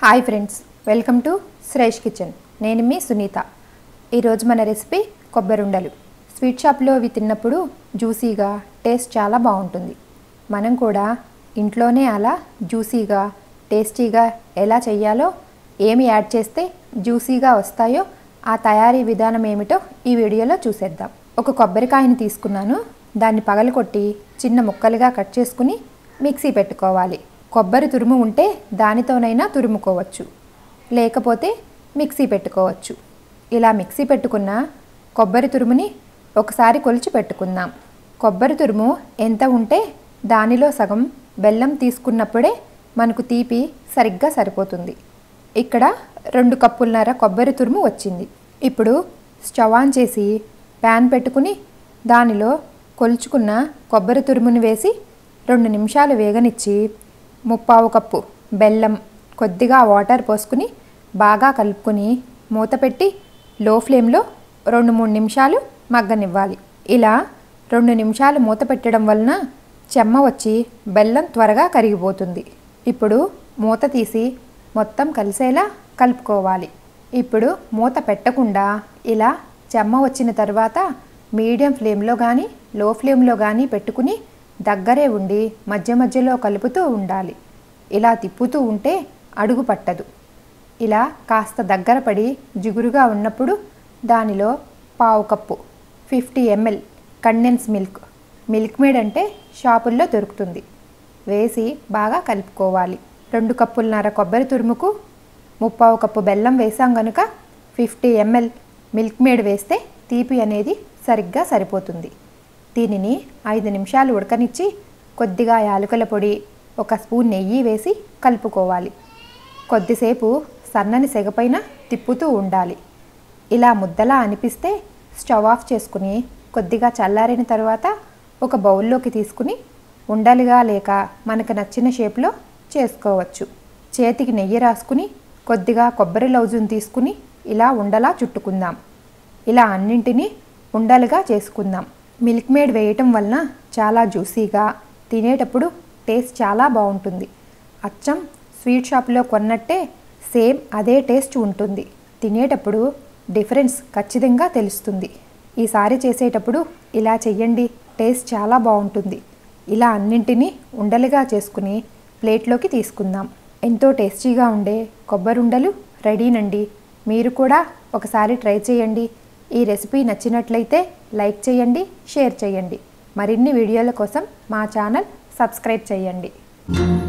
hi friends welcome to Suresh kitchen నేను మీ సునీత ఈరోజు మన రెసిపీ కొబ్బరి ఉండలు స్వీట్ షాప్లో అవి తిన్నప్పుడు జ్యూసీగా టేస్ట్ చాలా బాగుంటుంది మనం కూడా ఇంట్లోనే అలా జ్యూసీగా టేస్టీగా ఎలా చేయాలో ఏమి యాడ్ చేస్తే జ్యూసీగా వస్తాయో ఆ తయారీ విధానం ఏమిటో ఈ వీడియోలో చూసేద్దాం ఒక కొబ్బరికాయని తీసుకున్నాను దాన్ని పగలకొట్టి చిన్న ముక్కలుగా కట్ చేసుకుని మిక్సీ పెట్టుకోవాలి కొబ్బరి తురుము ఉంటే దానితోనైనా తురుముకోవచ్చు లేకపోతే మిక్సీ పెట్టుకోవచ్చు ఇలా మిక్సీ పెట్టుకున్న కొబ్బరి తురుముని ఒకసారి కొలిచి పెట్టుకుందాం కొబ్బరి తురుము ఎంత ఉంటే దానిలో సగం బెల్లం తీసుకున్నప్పుడే మనకు తీపి సరిగ్గా సరిపోతుంది ఇక్కడ రెండు కప్పులన్నర కొబ్బరి తురుము వచ్చింది ఇప్పుడు స్టవ్ ఆన్ చేసి ప్యాన్ పెట్టుకుని దానిలో కొలుచుకున్న కొబ్బరి తురుముని వేసి రెండు నిమిషాలు వేగనిచ్చి ముప్పావు కప్పు బెల్లం కొద్దిగా వాటర్ పోసుకుని బాగా కలుపుకొని మూత పెట్టి లో ఫ్లేమ్లో రెండు మూడు నిమిషాలు మగ్గనివ్వాలి ఇలా రెండు నిమిషాలు మూత పెట్టడం వలన చెమ్మ వచ్చి బెల్లం త్వరగా కరిగిపోతుంది ఇప్పుడు మూత తీసి మొత్తం కలిసేలా కలుపుకోవాలి ఇప్పుడు మూత పెట్టకుండా ఇలా చెమ్మ వచ్చిన తర్వాత మీడియం ఫ్లేమ్లో కానీ లో ఫ్లేమ్లో కానీ పెట్టుకుని దగ్గరే ఉండి మధ్య మధ్యలో కలుపుతూ ఉండాలి ఇలా తిప్పుతూ ఉంటే అడుగు పట్టదు ఇలా కాస్త దగ్గర పడి జిగురుగా ఉన్నప్పుడు దానిలో పావు cup fifty ML condense milk Milkmaid అంటే షాపుల్లో దొరుకుతుంది వేసి బాగా కలుపుకోవాలి రెండు కప్పులన్నర కొబ్బరి తురుముకు ముప్పావు కప్పు బెల్లం వేసాం కనుక ఫిఫ్టీ ఎంఎల్ మిల్క్ మేడ్ వేస్తే తీపి అనేది సరిగ్గా సరిపోతుంది దీనిని ఐదు నిమిషాలు ఉడకనిచ్చి కొద్దిగా యాలకుల పొడి ఒక స్పూన్ నెయ్యి వేసి కలుపుకోవాలి కొద్దిసేపు సన్నని సెగపైన తిప్పుతూ ఉండాలి ఇలా ముద్దలా అనిపిస్తే స్టవ్ ఆఫ్ చేసుకుని కొద్దిగా చల్లారిన తర్వాత ఒక బౌల్లోకి తీసుకుని ఉండలుగా లేక మనకు నచ్చిన షేప్లో చేసుకోవచ్చు చేతికి నెయ్యి రాసుకుని కొద్దిగా కొబ్బరి లౌజును తీసుకుని ఇలా ఉండలా చుట్టుకుందాం ఇలా అన్నింటినీ ఉండలుగా చేసుకుందాం మిల్క్ మేడ్ వేయటం వలన చాలా జ్యూసీగా తినేటప్పుడు టేస్ట్ చాలా బాగుంటుంది అచ్చం స్వీట్ షాప్లో కొన్నట్టే సేమ్ అదే టేస్ట్ ఉంటుంది తినేటప్పుడు డిఫరెన్స్ ఖచ్చితంగా తెలుస్తుంది ఈసారి చేసేటప్పుడు ఇలా చెయ్యండి టేస్ట్ చాలా బాగుంటుంది ఇలా అన్నింటినీ ఉండలుగా చేసుకుని ప్లేట్లోకి తీసుకుందాం ఎంతో టేస్టీగా ఉండే కొబ్బరి ఉండలు రెడీనండి మీరు కూడా ఒకసారి ట్రై చేయండి ఈ రెసిపీ నచ్చినట్లయితే లైక్ చేయండి షేర్ చేయండి మరిన్ని వీడియోల కోసం మా ఛానల్ సబ్స్క్రైబ్ చేయండి